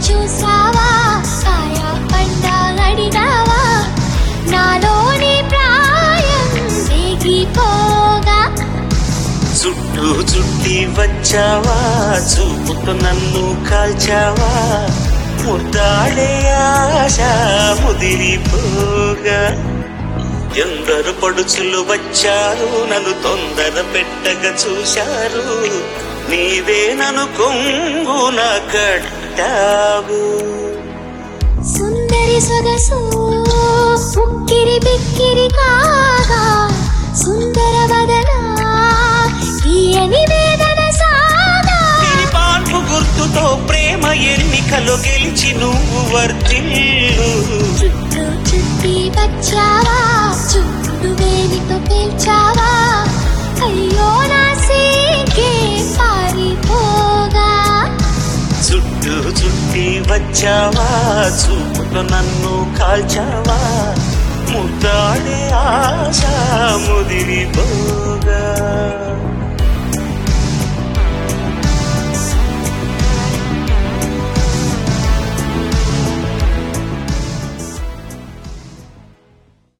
చూసావా కాయ పండ అడిగావా నాలోని ప్రాయం దిగిపోగా చుట్టూ చుట్టి వచ్చావా చూపుతో నన్ను కాల్చావా ముద్దాడే ఆశ ముదిరిపోగా ఎందరు పడుచులు వచ్చారు నన్ను తొందర పెట్టగా చూశారు నీవే నన్ను కొంగున కట్టావు సుందరి సొగసు ఉక్కిరి బిక్కిరి కాగా సుందర వదన తీయని వేదన సాగా నీ పాన్పు గుర్తుతో ప్రేమ ఎన్నికలో గెలిచి నువ్వు వర్తిల్లు చుట్టూ చుట్టి వచ్చావా చుట్టూ వేలితో పేల్చావా అయ్యో నా సీకే పారిపోగా చుట్టూ చుట్టి వచ్చావా చూపుతో నన్ను కాల్చావా ముద్దాడే ఆశ ముదిరిపోగా